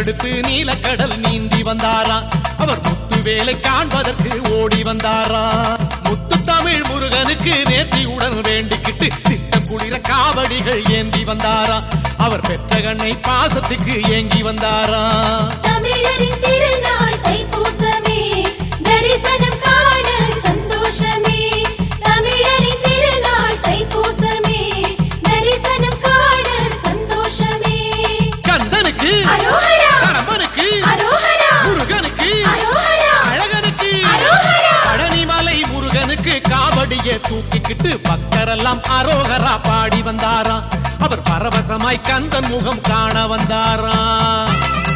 வேலெடுத்து நீலக்கடல் நீந்தி வந்தாராம் அவர் முத்து வேலை காண்பதற்கு ஓடி வந்தாராம் முத்து தமிழ் முருகனுக்கு நேர்த்தியுடன் வேண்டிக்கிட்டு சித்தம் குளிர காவடிகள் ஏந்தி வந்தாராம் அவர் பெற்ற கண்ணை பாசத்துக்கு ஏங்கி வந்தாராம் தமிழரின் திருநாள் தைப்பூசமே தரிசனம் காண சந்தோஷமே தமிழரின் திருநாள் தைப்பூசமே தரிசனம் காண சந்தோஷமே கந்தனுக்கு அரோகரா கடம்பனுக்கு அரோகரா முருகனுக்கு அரோகரா அழகனுக்கு அரோகரா பழனிமலை முருகனுக்கு காவடிய தூக்கிக்கிட்டு பக்தரெல்லாம் அரோகரா பாடி வந்தாராம் அவர் பரவசமாய் கந்தன் முகம் காண வந்தாராம்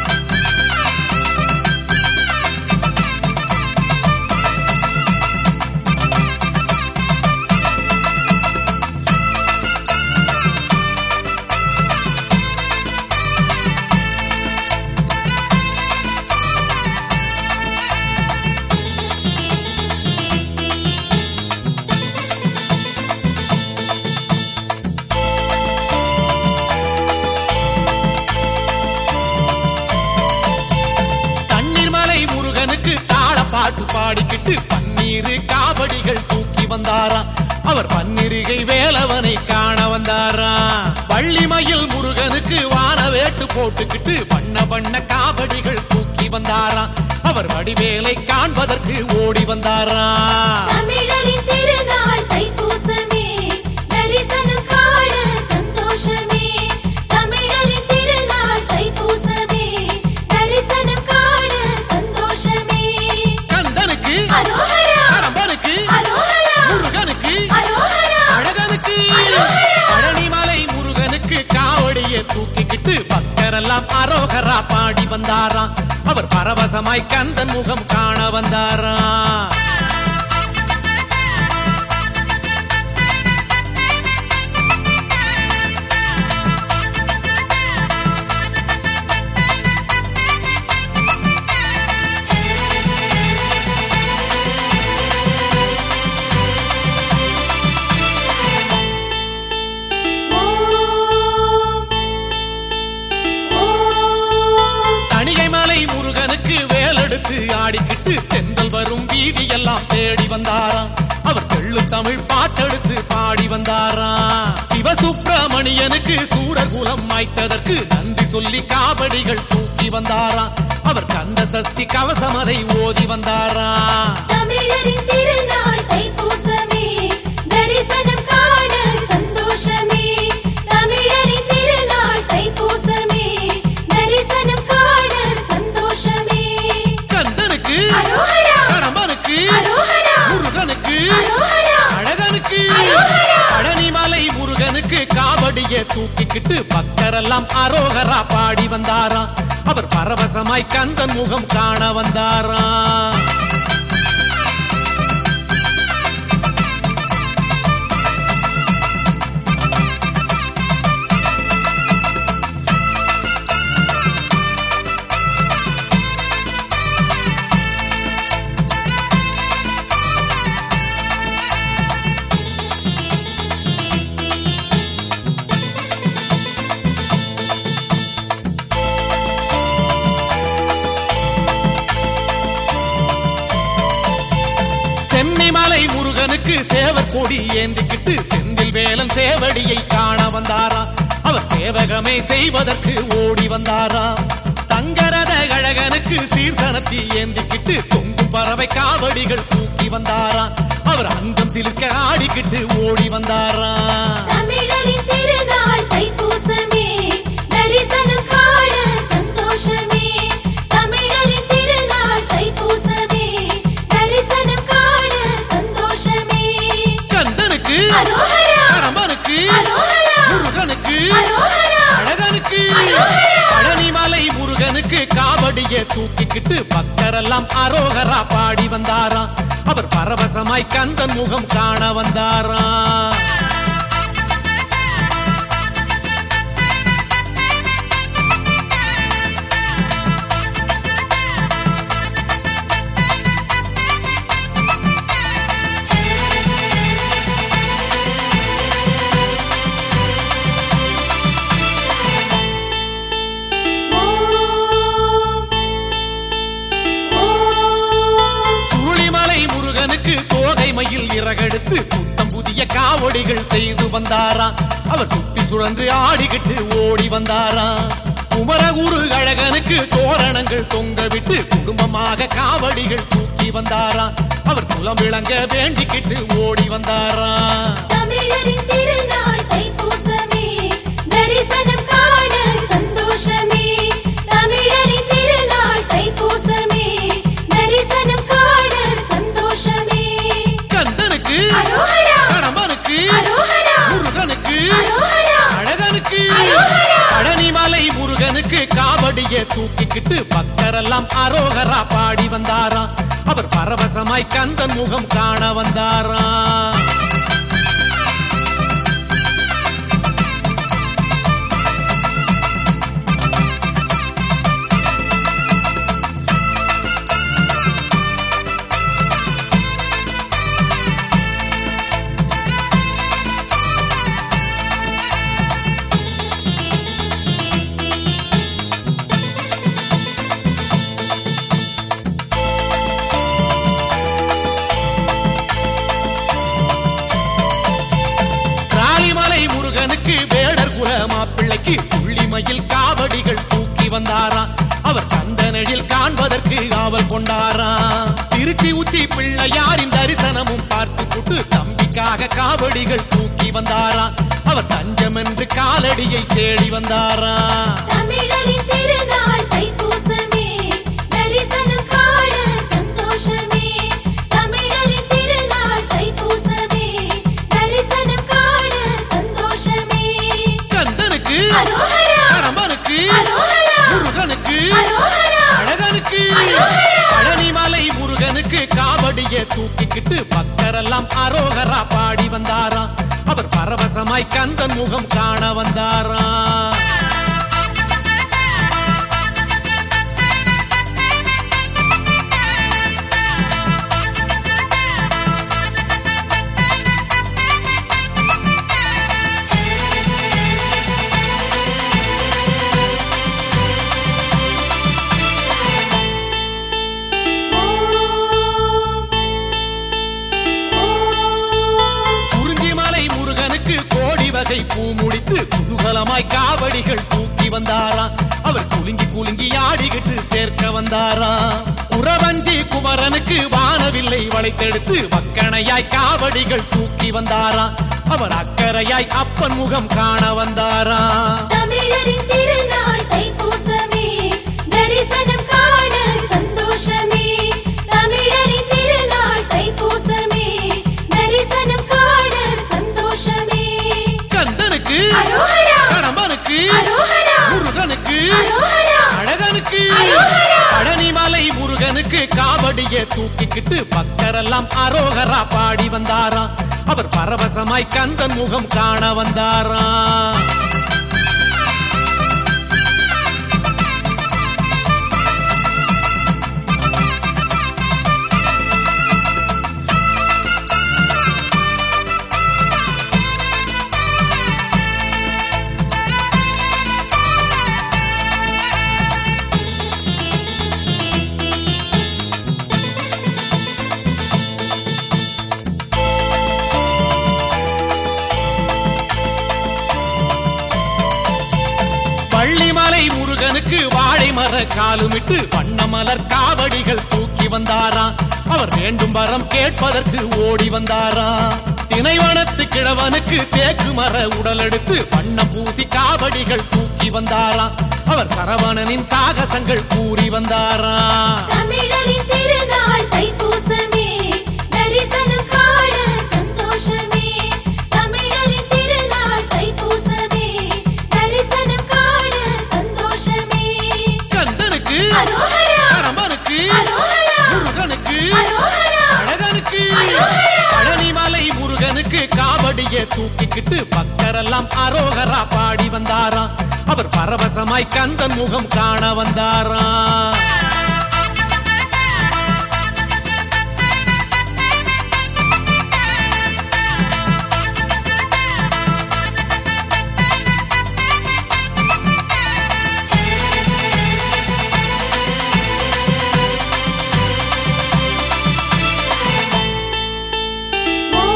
தண்ணீர் மலை முருகனுக்கு தாள பாட்டு பாடிக்கிட்டு பன்னீரு காவடிகள் தூக்கி வந்தாராம் அவர் பன்னிருகை வேலவனை காண வந்தாராம் வள்ளிமயில் முருகனுக்கு வான வேட்டு போட்டுக்கிட்டு வண்ண வண்ண காவடிகள் தூக்கி வந்தாராம் அவர் வடிவேலை காண்பதற்கு ஓடி வந்தாராம் தமிழரின் திருநாள் தைப்பூசமே தரிசனம் காண சந்தோஷமே தமிழரின் திருநாள் தைப்பூசமே தரிசனம் காண சந்தோஷமே கந்தனுக்கு அரோகரா கடம்பனுக்கு அரோகரா முருகனுக்கு அரோகரா அழகனுக்கு அரோகரா. பழனிமலை முருகனுக்கு காவடிய தூக்கிக்கிட்டு பக்தரெல்லாம் அரோகரா பாடி வந்தாராம் அவர் பரவசமாய் கந்தன் முகம் காண வந்தாராம் ஓம் ஓம் தணிகை மலை முருகனுக்கு வேலெடுத்து ஆடிக்கிட்டு தென்றல் வரும் வீதியெல்லாம் தேடி வந்தாராம் அவர் தெள்ளு தமிழ் பாட்டெடுத்து பாடி வந்தாராம் சிவசுப்பிரமணியனுக்கு சூரர் குலம் மாய்த்ததற்கு நன்றி சொல்லி காவடிகள் தூக்கி வந்தாராம் அவர் கந்த சஷ்டி கவசமதை ஓதி வந்தாராம் தமிழரின் திருநாள் தைப்பூசமே தரிசனம் காண சந்தோஷமே தமிழரின் திருநாள் தைப்பூசமே தரிசனம் காண சந்தோஷமே கந்தனுக்கு அரோகரா கடம்பனுக்கு அரோகரா முருகனுக்கு அரோகரா அழகனுக்கு அரோகரா. பழனிமலை முருகனுக்கு காவடிய தூக்கிக்கிட்டு பக்தரெல்லாம் அரோகரா பாடி வந்தாராம் அவர் பரவசமாய் கந்தன் முகம் காண வந்தாராம் சென்னிமலை முருகனுக்கு சேவர் கொடி ஏந்திக்கிட்டு செந்தில் வேலன் சேவடியை காண வந்தாராம் அவர் சேவகமே செய்வதற்கு ஓடி வந்தாராம் தங்கரத கழகனுக்கு சீர்சனத்தி ஏந்திக்கிட்டு தொங்கும் பறவை காவடிகள் தூக்கி வந்தாராம் அவர் அங்கம் சிலுக்க ஆடிக்கிட்டு ஓடி வந்தாராம் தமிழரின் திருநாள் தைப்பூசமே தரிசனம் காண சந்தோஷமே தமிழரின் திருநாள் தைப்பூசமே தரிசனம் காண சந்தோஷமே கந்தனுக்கு அரோகரா கடம்பனுக்கு அரோகரா முருகனுக்கு அரோகரா அழகனுக்கு அரோகரா. பழனிமலை முருகனுக்கு காவடிய தூக்கிக்கிட்டு பக்தரெல்லாம் அரோகரா பாடி வந்தாராம் அவர் பரவசமாய் கந்தன் முகம் காண வந்தாராம் ஓம் சிறகெடுத்து புத்தம் புதிய காவடிகள் செய்து வந்தாராம் அவர் சுத்தி சுழன்று ஆடிக்கிட்டு ஓடி வந்தாராம் குமரகுரு அழகனுக்கு தோரணங்கள் தொங்க விட்டு குடும்பமாக காவடிகள் தூக்கி வந்தாராம் அவர் குலம் விளங்க வேண்டிக்கிட்டு ஓடி வந்தாராம் தமிழரின் திருநாள் தைப்பூசமே தரிசனம் காண சந்தோஷமே தமிழரின் திருநாள் தைப்பூசமே தரிசனம் காண சந்தோஷமே கந்தனுக்கு அரோகரா கடம்பனுக்கு அரோகரா முருகனுக்கு அரோகரா அழகனுக்கு அரோகரா. பழனிமலை முருகனுக்கு காவடிய தூக்கிக்கிட்டு பக்தரெல்லாம் அரோகரா பாடி வந்தாராம் அவர் பரவசமாய் கந்தன் முகம் காண வந்தாராம் ராலிமலை முருகனுக்கு வேடர் குல மாப்பிள்ளைக்கு புள்ளிமயில் காவடிகள் தூக்கி வந்தாராம் அவர் கந்தனடில் காண்பதற்கு ஆவல் கொண்டாராம் திருச்சி உச்சி பிள்ளையாரின் தரிசனமும் பார்த்து புட்டு தம்பிக்காக காவடிகள் தூக்கி வந்தாராம் அவர் தஞ்சம் என்று காலடியை தேடி வந்தாராம் தமிழரின் திருநாள் தைப்பூசமே தரிசனம் காண சந்தோஷமே தமிழரின் திருநாள் தைப்பூசமே தரிசனம் காண சந்தோஷமே கந்தனுக்கு அரோகரா கடம்பனுக்கு அரோகரா முருகனுக்கு அரோகரா அழகனுக்கு பழனிமலை முருகனுக்கு காவடிய தூக்கிக்கிட்டு பக்தரெல்லாம் அரோகரா பாடி வந்தாராம் அவர் பரவசமாய் கந்தன் முகம் காண வந்தாராம் ஓம் ஓம் குறிஞ்சிமலை முருகனுக்கு கோடி வகை பூ முடித்து குதூகலமாய் காவடிகள் தூக்கி வந்தாராம் அவர் குலுங்கி குலுங்கி ஆடிக்கிட்டு சேர்க்க வந்தாராம் குறவஞ்சி குமரனுக்கு வானவில்லை வளைத்தெடுத்து வக்கணையாய் காவடிகள் தூக்கி வந்தாராம் அவர் அக்கறையாய் அப்பன் முகம் காண வந்தாராம் தமிழரின் திருநாள் தைப்பூசமே தரிசனம் காண சந்தோஷமே தமிழரின் திருநாள் தைப்பூசமே தரிசனம் காண சந்தோஷமே கந்தனுக்கு அரோகரா கடம்பனுக்கு அரோகரா முருகனுக்கு அரோகரா அழகனுக்கு அரோகரா. பழனிமலை முருகனுக்கு காவடிய தூக்கிக்கிட்டு பக்தரெல்லாம் அரோகரா பாடி வந்தாராம் அவர் பரவசமாய் கந்தன் முகம் காண வந்தாராம் பள்ளிமலை முருகனுக்கு வாழை மர காலுமிட்டு வண்ணமலர் காவடிகள் தூக்கி வந்தாராம் அவர் வேண்டும் வரம் கேட்பதற்கு ஓடி வந்தாராம் தினைவனத்து கிழவனுக்கு தேக்கு மர உடல் எடுத்து வண்ணம் பூசி காவடிகள் தூக்கி வந்தாராம் அவர் சரவணனின் சாகசங்கள் கூறி வந்தாராம் தமிழரின் திருநாள் தைப்பூசமே தரிசனம் காண சந்தோஷமே தமிழரின் திருநாள் தைப்பூசமே தரிசனம் காண சந்தோஷமே கந்தனுக்கு அரோகரா கடம்பனுக்கு அரோகரா முருகனுக்கு அரோகரா அழகனுக்கு பழனிமலை முருகனுக்கு காவடிய தூக்கிக்கிட்டு பக்தரெல்லாம் அரோகரா பாடி வந்தாராம் அவர் பரவசமாய் கந்தன் முகம் காண வந்தாராம் ஓம்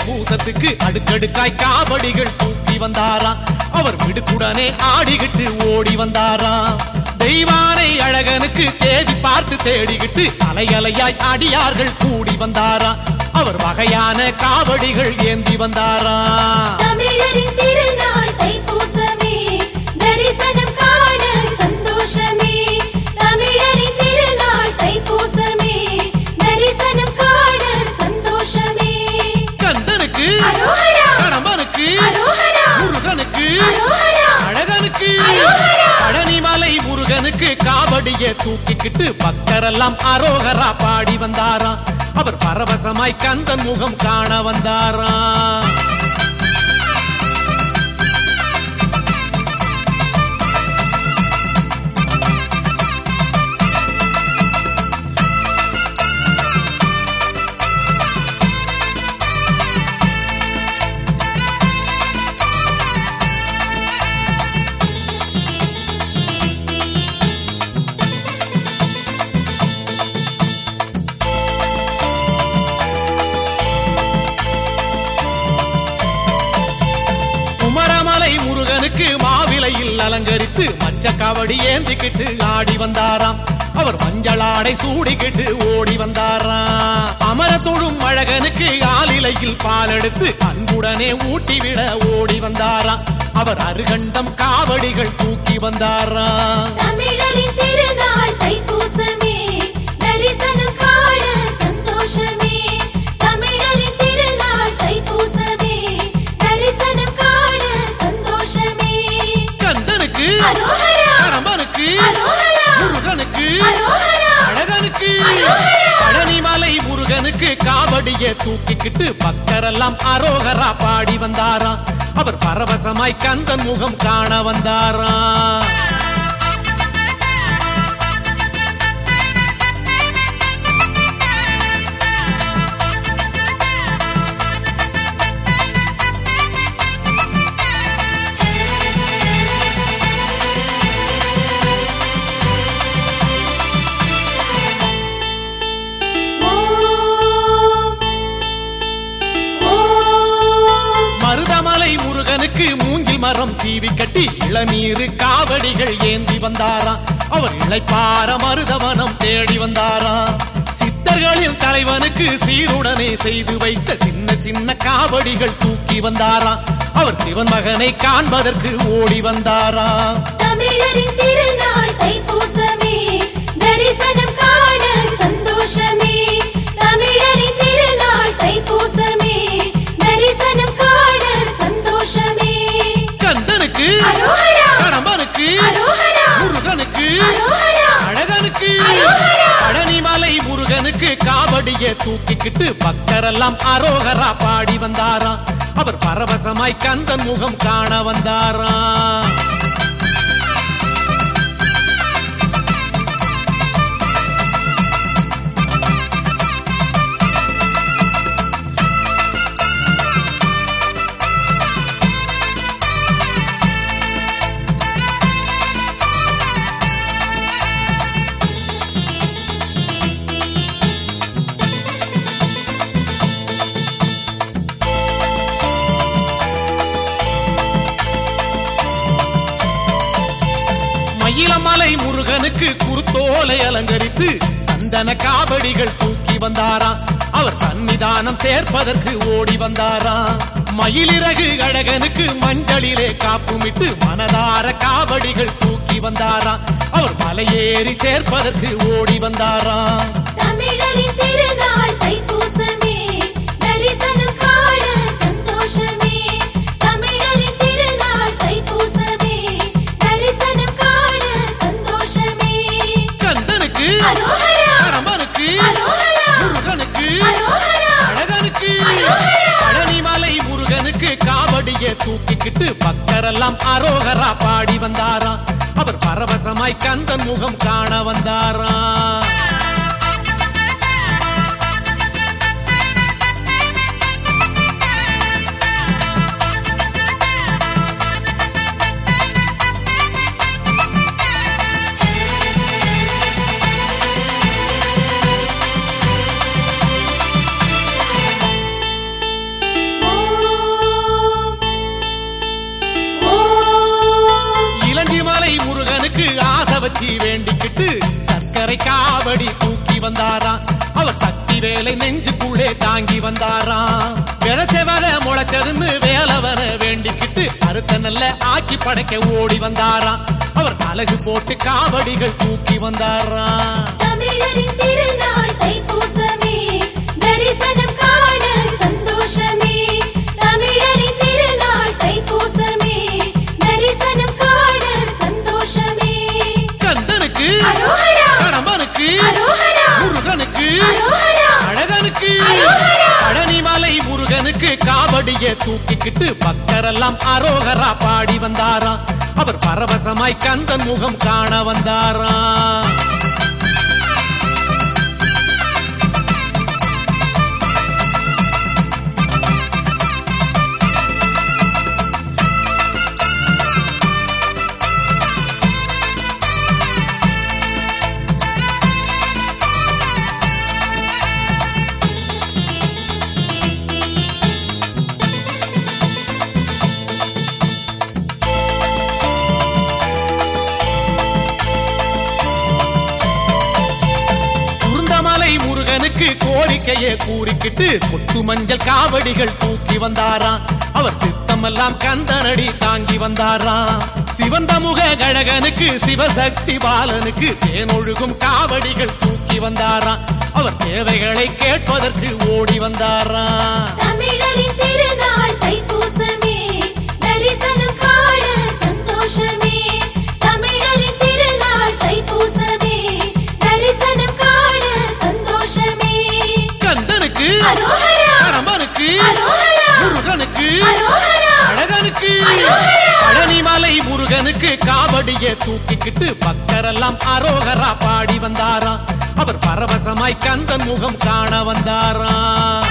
தைப்பூசத்துக்கு அடுக்கடுக்காய் காவடிகள் தூக்கி வந்தாராம் அவர் மிடுக்குடனே ஆடிக்கிட்டு ஓடி வந்தாராம் தெய்வானை அழகனுக்கு தேடி பார்த்து தேடிக்கிட்டு அலையலையாய் அடியார்கள் கூடி வந்தாராம் அவர் வகையான காவடிகள் ஏந்தி வந்தாராம் தமிழரின் திருநாள் தைப்பூசமே தரிசனம் காண சந்தோஷமே தமிழரின் திருநாள் தைப்பூசமே தரிசனம் காண சந்தோஷமே கந்தனுக்கு அரோகரா கடம்பனுக்கு அரோகரா முருகனுக்கு அரோகரா அழகனுக்கு அரோகரா. பழனிமலை முருகனுக்கு காவடிய தூக்கிக்கிட்டு பக்தரெல்லாம் அரோகரா பாடி வந்தாராம் அவர் பரவசமாய் கந்தன் முகம் காண வந்தாராம் குமரமலை முருகனுக்கு மாவிலையில் அலங்கரித்து மச்ச காவடி ஏந்திக்கிட்டு ஆடி வந்தாராம் அவர் மஞ்சளாடை சூடிக்கிட்டு ஓடி வந்தாராம் அமர தொழும் அழகனுக்கு ஆலிலையில் பால் எடுத்து அன்புடனே ஊட்டிவிட ஓடி வந்தாராம் அவர் அருகண்டம் காவடிகள் தூக்கி வந்தாராம் தமிழரின் திருநாள் தைப்பூசமே தரிசனம் காண சந்தோஷமே தமிழரின் திருநாள் தைப்பூசமே தரிசனம் காண சந்தோஷமே கந்தனுக்கு அரோகரா கடம்பனுக்கு அரோகரா முருகனுக்கு அரோகரா அழகனுக்கு அரோகரா. பழனிமலை முருகனுக்கு காவடிய தூக்கிக்கிட்டு பக்தரெல்லாம் அரோகரா பாடி வந்தாராம் அவர் பரவசமாய் கந்தன் முகம் காண வந்தாராம் ஓம் ஓம் மருதமலை முருகனுக்கு மூங்கில் மரம் சீவி கட்டி இளநீர் காவடிகள் ஏந்தி வந்தாராம் அவர் இளைப்பார மருதவனம் தேடி வந்தாராம் சித்தர்களின் தலைவனுக்கு சீருடனே செய்து வைத்த சின்ன சின்ன காவடிகள் தூக்கி வந்தாராம் அவர் சிவன் மகனை காண்பதற்கு ஓடி வந்தாராம் தமிழரின் திருநாள் தைப்பூசமே தரிசனம் காண சந்தோஷமே தமிழரின் திருநாள் தைப்பூசமே தரிசனம் காண சந்தோஷமே கந்தனுக்கு அரோகரா கடம்பனுக்கு அரோகரா முருகனுக்கு அரோகரா அழகனுக்கு அரோகரா. பழனிமலை முருகனுக்கு காவடிய தூக்கிக்கிட்டு பக்தரெல்லாம் அரோகரா பாடி வந்தாராம் அவர் பரவசமாய் கந்தன் முகம் காண வந்தாராம் மயிலமலை முருகனுக்கு குருத்தோலை அலங்கரித்து சந்தன காவடிகள் தூக்கி வந்தாராம் அவர் சன்னிதானம் சேர்ப்பதற்கு ஓடி வந்தாராம் மயிலிறகு அழகனுக்கு மஞ்சளிலே காப்புமிட்டு மனதார காவடிகள் தூக்கி வந்தாராம் அவர் மலையேறி சேர்ப்பதற்கு ஓடி வந்தாராம் தமிழரின் திருநாள் தைப்பூசமே தரிசனம் காண சந்தோஷமே தமிழரின் திருநாள் தைப்பூசமே தரிசனம் காண சந்தோஷமே கந்தனுக்கு அரோகரா கடம்பனுக்கு அரோகரா முருகனுக்கு அரோகரா அழகனுக்கு அரோகரா. பழனிமலை முருகனுக்கு காவடிய தூக்கிக்கிட்டு பக்தரெல்லாம் அரோகரா பாடி வந்தாராம் அவர் பரவசமாய் கந்தன் முகம் காண வந்தாராம் தாங்கி வந்தாராம் விளைச்சவத முளைச்சதுன்னு வேலவன வேண்டிக்கிட்டு அறுத்த நல்ல ஆக்கி படைக்க ஓடி வந்தாராம் அவர் அழகு போட்டு காவடிகள் தூக்கி வந்தாராம் தமிழரின் திருநாள் தைப்பூசமே தரிசனம் காண சந்தோஷமே தமிழரின் திருநாள் தைப்பூசமே தரிசனம் காண சந்தோஷமே கந்தனுக்கு அரோகரா கடம்பனுக்கு அரோகரா முருகனுக்கு அரோகரா அழகனுக்கு அரோகரா! பழனிமலை முருகனுக்கு காவடிய தூக்கிக்கிட்டு பக்தரெல்லாம் அரோகரா பாடி வந்தாராம் அவர் பரவசமாய் கந்தன் முகம் காண வந்தாராம் குருந்தமலை முருகனுக்கு கோரிக்கையை கூறிக்கிட்டு கொத்து மஞ்சள் காவடிகள் தூக்கி வந்தாராம் அவர் சித்தமெல்லாம் கந்தனடி தாங்கி வந்தாராம் சிவந்த முக கழகனுக்கு சிவசக்தி பாலனுக்கு தேனொழுகும் காவடிகள் தூக்கி வந்தாராம் அவர் தேவைகளை கேட்பதற்கு ஓடி வந்தாராம் தமிழரின் திருநாள் தைப்பூசமே தரிசனம் காண சந்தோஷமே தமிழரின் திருநாள் தைப்பூசமே தரிசனம் காண சந்தோஷமே கந்தனுக்கு அரோகரா கடம்பனுக்கு அரோகரா முருகனுக்கு அரோகரா அழகனுக்கு அரோகரா! பழனிமலை முருகனுக்கு காவடிய தூக்கிக்கிட்டு பக்தரெல்லாம் அரோகரா பாடி வந்தாராம் அவர் பரவசமாய் கந்தன் முகம் காண வந்தாராம்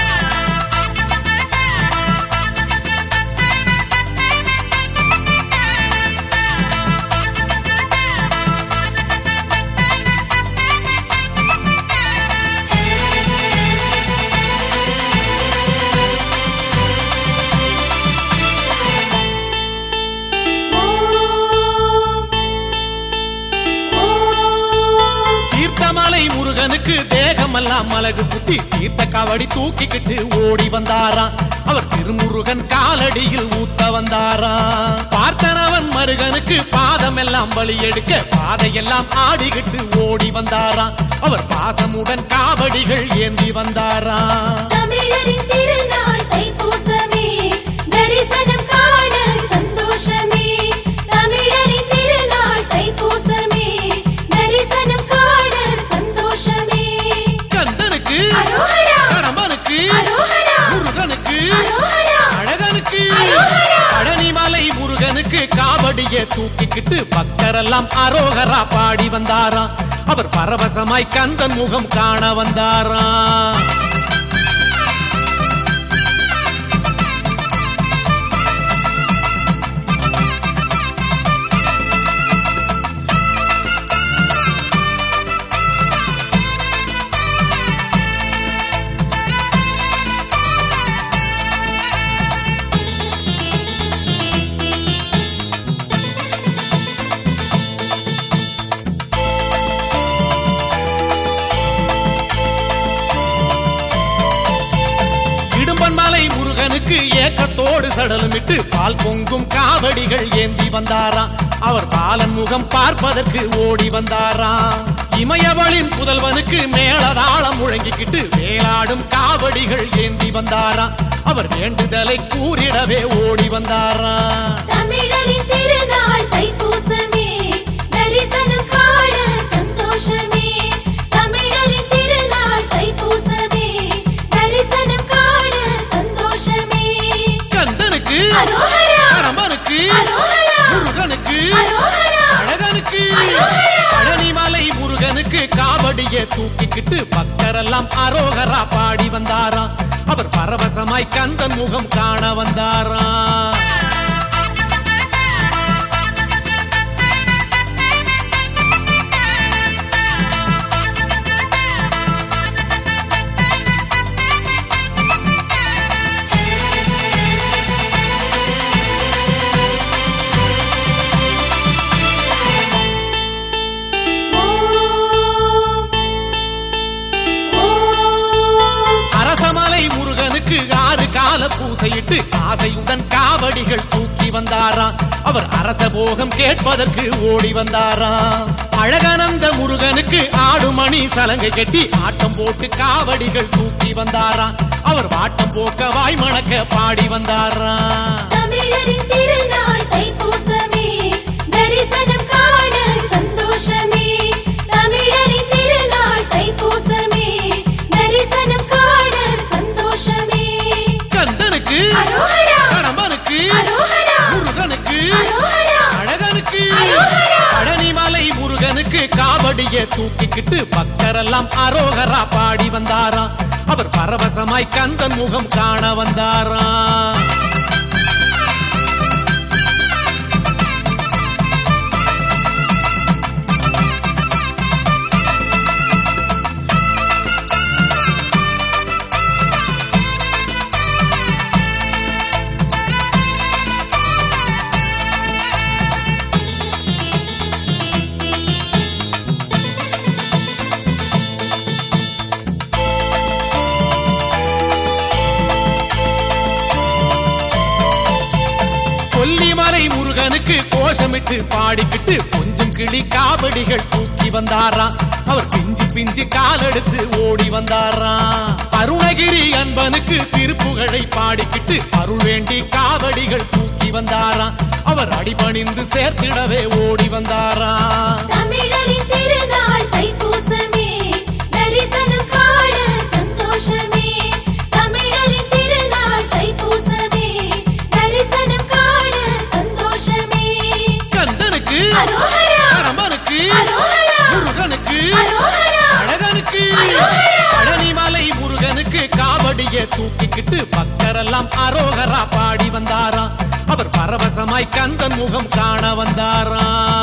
ஓம் ஓம் தீர்த்தமலை முருகனுக்கு தேகமெல்லாம் மலகு குத்தி தீர்த்த காவடி தூக்கிக்கிட்டு ஓடி வந்தாராம் அவர் திருமுருகன் காலடியில் ஊத்த வந்தாராம் பார்த்தனவன் மருகனுக்கு பாதமெல்லாம் பலி எடுக்க பாதையெல்லாம் ஆடிக்கிட்டு ஓடி வந்தாராம் அவர் பாசமுடன் காவடிகள் ஏந்தி வந்தாராம் தமிழரின் திருநாள் தைப்பூசமே தரிசனம் காண சந்தோஷமே தமிழரின் திருநாள் தைப்பூசமே தரிசனம் காண சந்தோஷமே கந்தனுக்கு அரோகரா கடம்பனுக்கு அரோகரா முருகனுக்கு அரோகரா அழகனுக்கு அரோகரா! பழனிமலை முருகனுக்கு காவடிய தூக்கிக்கிட்டு பக்தரெல்லாம் அரோகரா பாடி வந்தாராம் அவர் பரவசமாய் கந்தன் முகம் காண வந்தாராம் இடும்பன்மலை முருகனுக்கு ஏக்கத்தோடு சடலமிட்டு பால் பொங்கும் காவடிகள் ஏந்தி வந்தாராம் அவர் பாலன் முகம் பார்ப்பதற்கு ஓடி வந்தாராம் இமயவளின் புதல்வனுக்கு மேளதாளம் முழங்கிக்கிட்டு வேலாடும் காவடிகள் ஏந்தி வந்தாராம் அவர் வேண்டுதலை கூறிடவே ஓடி வந்தாராம் தமிழரின் திருநாள் தைப்பூசமே தரிசனம் காண சந்தோஷமே தமிழரின் திருநாள் தைப்பூசமே தரிசனம் காண சந்தோஷமே கந்தனுக்கு அரோகரா கடம்பனுக்கு அரோகரா முருகனுக்கு அரோகரா அழகனுக்கு அரோகரா! பழனிமலை முருகனுக்கு காவடிய தூக்கிக்கிட்டு பக்தரெல்லாம் அரோகரா பாடி வந்தாராம் அவர் பரவசமாய் கந்தன் முகம் காண வந்தாராம் ஓம் ஓம் ஓசையிட்டு ஆசையுடன் காவடிகள் தூக்கி வந்தாராம் அவர் அரச போகம் கேட்பதற்கு ஓடி வந்தாராம் அழகானந்த முருகனுக்கு ஆடுமணி சலங்கை கட்டி ஆட்டம் போட்டு காவடிகள் தூக்கி வந்தாராம் அவர் வாட்டம் போக்க வாய் மணக்க பாடி வந்தாராம் தமிழரின் திருநாள் தைப்பூசமே தரிசனம் காண சந்தோஷமே தமிழரின் திருநாள் தைப்பூசமே தரிசனம் காண சந்தோஷமே கந்தனுக்கு அரோகரா கடம்பனுக்கு அரோகரா முருகனுக்கு அரோகரா அழகனுக்கு அரோகரா. பழனிமலை முருகனுக்கு காவடிய தூக்கிக்கிட்டு பக்தரெல்லாம் அரோகரா பாடி வந்தாராம் அவர் பரவசமாய் கந்தன் முகம் காண வந்தாராம் கொல்லிமலை முருகனுக்கு கோஷமிட்டு பாடிக்கிட்டு கொஞ்சம் கிளி காவடிகள் தூக்கி வந்தாராம் அவர் பிஞ்சு பிஞ்சு காலெடுத்து ஓடி வந்தாராம் அருணகிரி அன்பனுக்கு திருப்புகழை பாடிக்கிட்டு அருள் வேண்டி காவடிகள் தூக்கி வந்தாராம் அவர் அடிபணிந்து சேர்த்திடவே ஓடி வந்தாராம் தமிழரின் திருநாள் தைப்பூசமே தரிசனம் காண சந்தோஷமே தமிழரின் திருநாள் தைப்பூசமே தரிசனம் காண சந்தோஷமே கந்தனுக்கு அரோகரா கடம்பனுக்கு அரோகரா முருகனுக்கு அரோகரா அழகனுக்கு பழனிமலை முருகனுக்கு காவடிய தூக்கிக்கிட்டு பக்தரெல்லாம் அரோகரா பாடி வந்தாராம் அவர் பரவசமாய் கந்தன் முகம் காண வந்தாராம்